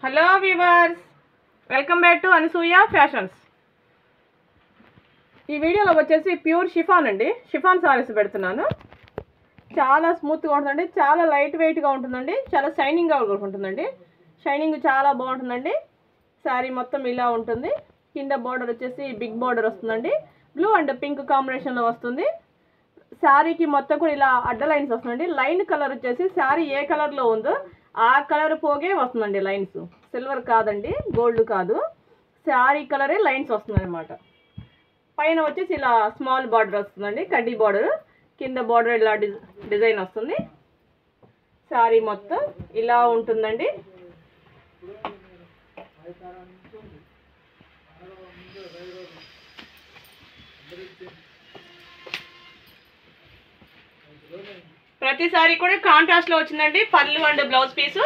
hello viewers welcome back to Anasuya fashions ఈ వీడియోలో వచ్చేసి ప్యూర్ షిఫాన్ అండి షిఫాన్ సారీస్ పెడుతున్నాను చాలా స్మూత్గా ఉంటుందండి చాలా లైట్ వెయిట్గా ఉంటుందండి చాలా షైనింగ్గా కూడా ఉంటుందండి షైనింగ్ చాలా బాగుంటుందండి శారీ మొత్తం ఇలా ఉంటుంది కింద బార్డర్ వచ్చేసి బిగ్ బార్డర్ వస్తుందండి బ్లూ అండ్ పింక్ కాంబినేషన్లో వస్తుంది శారీకి మొత్తం కూడా ఇలా అడ్డ లైన్స్ వస్తుందండి లైన్ కలర్ వచ్చేసి శారీ ఏ కలర్లో ఉందో ఆ కలర్ పోగే వస్తుందండి లైన్స్ సిల్వర్ కాదండి గోల్డ్ కాదు శారీ కలరే లైన్స్ వస్తుంది అనమాట పైన వచ్చేసి ఇలా స్మాల్ బార్డర్ వస్తుందండి కడ్డీ బార్డర్ కింద బార్డర్ ఇలా డిజ్ డిజైన్ వస్తుంది శారీ మొత్తం ఇలా ఉంటుందండి ప్రతిసారి కూడా కాంట్రాస్ట్ లో వచ్చిందండి పళ్ళు అండ్ బ్లౌజ్ పీసు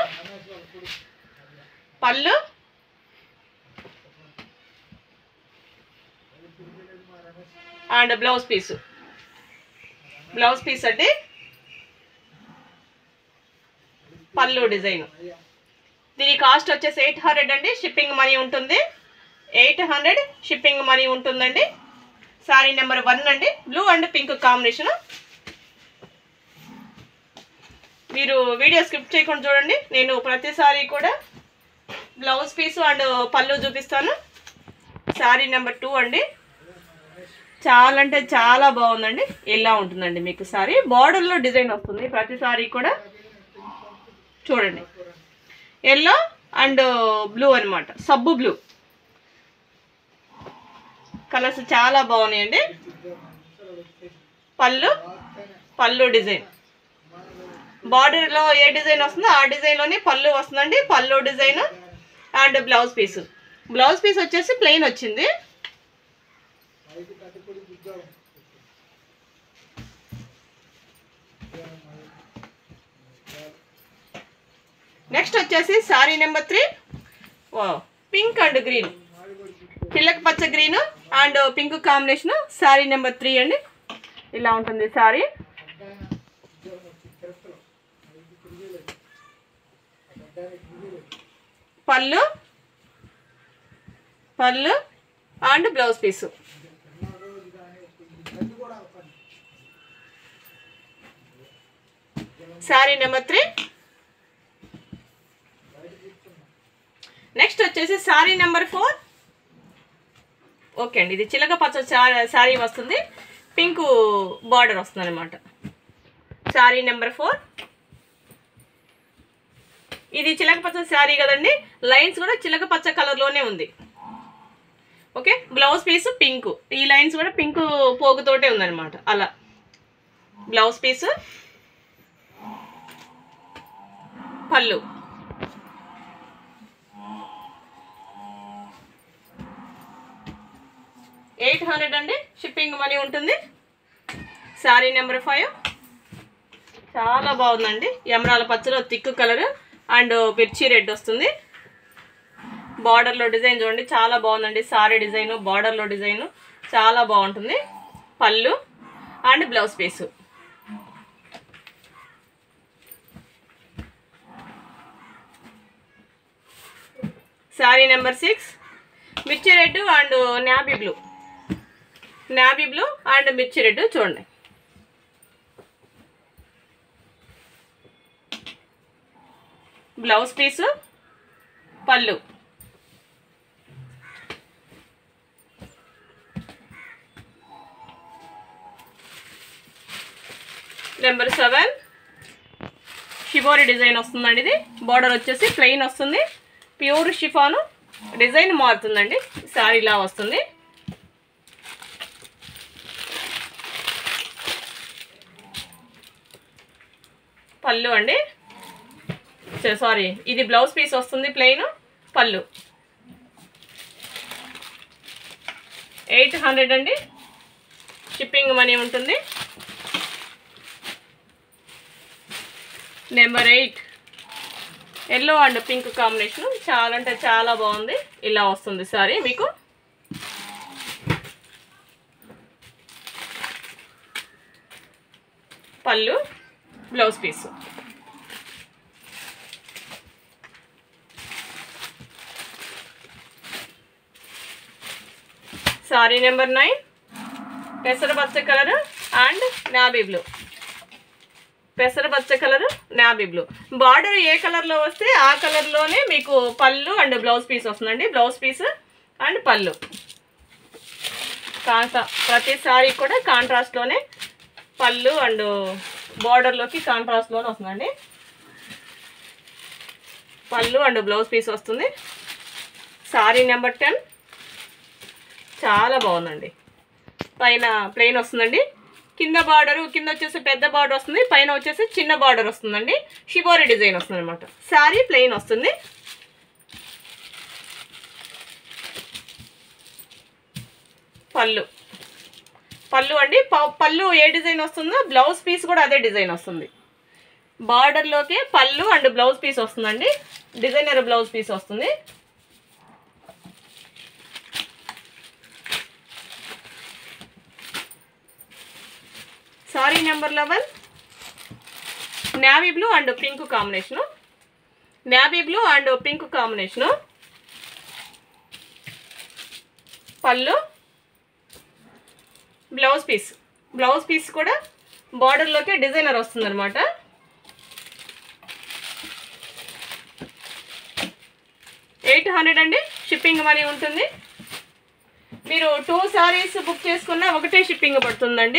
పళ్ళు and blouse piece blouse piece అండి పళ్ళు డిజైన్ దీని కాస్ట్ వచ్చేసి ఎయిట్ హండ్రెడ్ అండి షిప్పింగ్ మనీ ఉంటుంది ఎయిట్ హండ్రెడ్ షిప్పింగ్ మనీ ఉంటుందండి సారీ నెంబర్ వన్ అండి బ్లూ అండ్ పింక్ కాంబినేషన్ మీరు వీడియో స్కిప్ చేయకుండా చూడండి నేను ప్రతిసారి కూడా బ్లౌజ్ పీసు అండ్ పళ్ళు చూపిస్తాను శారీ నెంబర్ టూ అండి చాలా అంటే చాలా బాగుందండి ఇలా ఉంటుందండి మీకు సారీ బార్డర్లో డిజైన్ వస్తుంది ప్రతిసారి కూడా చూడండి ఎల్లో అండ్ బ్లూ అనమాట సబ్బు బ్లూ కలర్స్ చాలా బాగున్నాయండి పళ్ళు పళ్ళు డిజైన్ బార్డర్లో ఏ డిజైన్ వస్తుందో ఆ డిజైన్లోనే పళ్ళు వస్తుందండి పళ్ళు design and blouse piece blouse piece వచ్చేసి ప్లెయిన్ వచ్చింది నెక్స్ట్ వచ్చేసి sari number three pink and green పిల్లకి పచ్చ green and pink combination sari number three అండి ఇలా ఉంటుంది సారీ పళ్ళు పళ్ళు and blouse piece sari number three next వచ్చేసి శారీ నెంబర్ ఫోర్ ఓకే అండి ఇది చిలక పచ్చ శారీ వస్తుంది పింక్ బార్డర్ వస్తుంది అనమాట శారీ నెంబర్ ఫోర్ ఇది చిలక పచ్చ శారీ కదండి లైన్స్ కూడా చిలక పచ్చ కలర్లోనే ఉంది ఓకే బ్లౌజ్ పీస్ పింక్ ఈ లైన్స్ కూడా పింక్ పోగుతోటే ఉందన్నమాట అలా బ్లౌజ్ పీస్ పళ్ళు ఎయిట్ హండ్రెడ్ అండి షిప్పింగ్ మనీ ఉంటుంది శారీ నెంబర్ ఫైవ్ చాలా బాగుందండి ఎమరాల పచ్చలో థిక్ కలర్ అండ్ మిర్చి రెడ్ వస్తుంది బార్డర్లో డిజైన్ చూడండి చాలా బాగుందండి సారీ డిజైన్ బార్డర్లో డిజైన్ చాలా బాగుంటుంది పళ్ళు and blouse piece sari number six మిర్చి red and navy blue navy blue and మిర్చి రెడ్ చూడండి బ్లౌజ్ పీసు పళ్ళు నెంబర్ సెవెన్ షిబోరి డిజైన్ వస్తుందండి ఇది బార్డర్ వచ్చేసి ప్లెయిన్ వస్తుంది ప్యూర్ షిఫాను డిజైన్ మారుతుందండి శారీ ఇలా వస్తుంది పళ్ళు అండి సారీ ఇది బ్లౌజ్ పీస్ వస్తుంది ప్లెయిన్ పళ్ళు ఎయిట్ హండ్రెడ్ అండి షిప్పింగ్ మనీ ఉంటుంది number eight yellow and pink combination చాలా అంటే చాలా బాగుంది ఇలా వస్తుంది సారీ మీకు పళ్ళు blouse piece sari number nine పెసరపచ్చ కలర్ అండ్ నాబీ బ్లూ పెసరపచ్చ కలర్ నాబీ బ్లూ బార్డర్ ఏ కలర్లో వస్తే ఆ కలర్లోనే మీకు పళ్ళు అండ్ బ్లౌజ్ పీస్ వస్తుందండి బ్లౌజ్ పీస్ అండ్ పళ్ళు కాంట్రా ప్రతి సారీ కూడా కాంట్రాస్ట్లోనే పళ్ళు అండ్ బార్డర్లోకి కాంట్రాస్ట్లోనే వస్తుందండి పళ్ళు అండ్ బ్లౌజ్ పీస్ వస్తుంది సారీ నెంబర్ టెన్ చాలా బాగుందండి పైన ప్లెయిన్ వస్తుందండి కింద బార్డర్ కింద వచ్చేసి పెద్ద బార్డర్ వస్తుంది పైన వచ్చేసి చిన్న బార్డర్ వస్తుందండి షిబోరి డిజైన్ వస్తుంది అనమాట శారీ ప్లెయిన్ వస్తుంది పళ్ళు పళ్ళు అండి ప- పళ్ళు ఏ డిజైన్ వస్తుందో బ్లౌజ్ పీస్ కూడా అదే డిజైన్ వస్తుంది బార్డర్లోకి పళ్ళు అండ్ బ్లౌజ్ పీస్ వస్తుందండి డిజైనర్ బ్లౌజ్ పీస్ వస్తుంది sari number eleven navy blue and pink combination navy blue and pink combination పళ్ళు బ్లౌజ్ పీస్ బ్లౌజ్ పీస్ కూడా బార్డర్లోకి డిజైనర్ వస్తుంది అనమాట ఎయిట్ హండ్రెడ్ అండి షిప్పింగ్ మనీ ఉంటుంది మీరు టూ సారీస్ బుక్ చేసుకున్న ఒకటే షిప్పింగ్ పడుతుందండి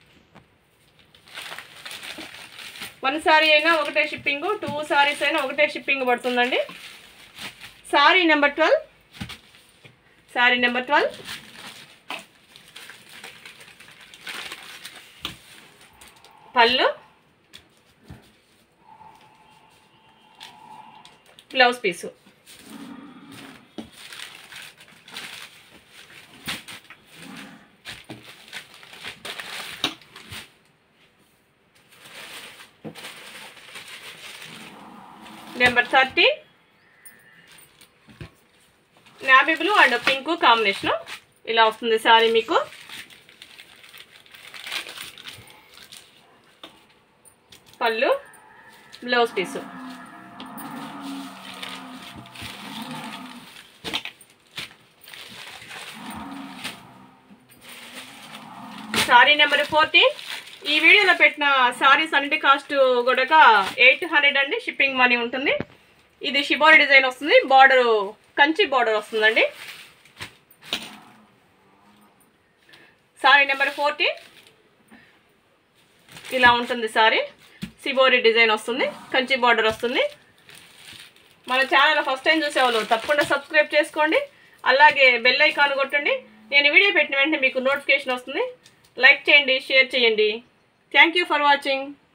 వన్ సారీ అయినా ఒకటే షిప్పింగ్ టూ సారీస్ అయినా ఒకటే షిప్పింగ్ పడుతుందండి sari number twelve sari number twelve పళ్ళు blouse piece number thirty navy blue and pink combination ఇలా వస్తుంది సారీ మీకు పళ్ళు blouse piece sari number fourteen ఈ వీడియోలో పెట్టిన సారీస్ అన్నిటి కాస్ట్ కూడా ఎయిట్ హండ్రెడ్ అండి షిప్పింగ్ మనీ ఉంటుంది ఇది షిబోరి డిజైన్ వస్తుంది బార్డర్ కంచి బార్డర్ వస్తుందండి సారీ నెంబర్ ఫోర్టీన్ ఇలా ఉంటుంది సారీ సిబోరి డిజైన్ వస్తుంది కంచి బార్డర్ వస్తుంది మన ఛానల్ ఫస్ట్ టైం చూసేవాళ్ళు తప్పకుండా సబ్స్క్రైబ్ చేసుకోండి అలాగే బెల్ ఐకాన్ కొట్టండి నేను వీడియో పెట్టిన వెంటనే మీకు నోటిఫికేషన్ వస్తుంది లైక్ చేయండి షేర్ చేయండి థ్యాంక్ యూ ఫర్ వాచింగ్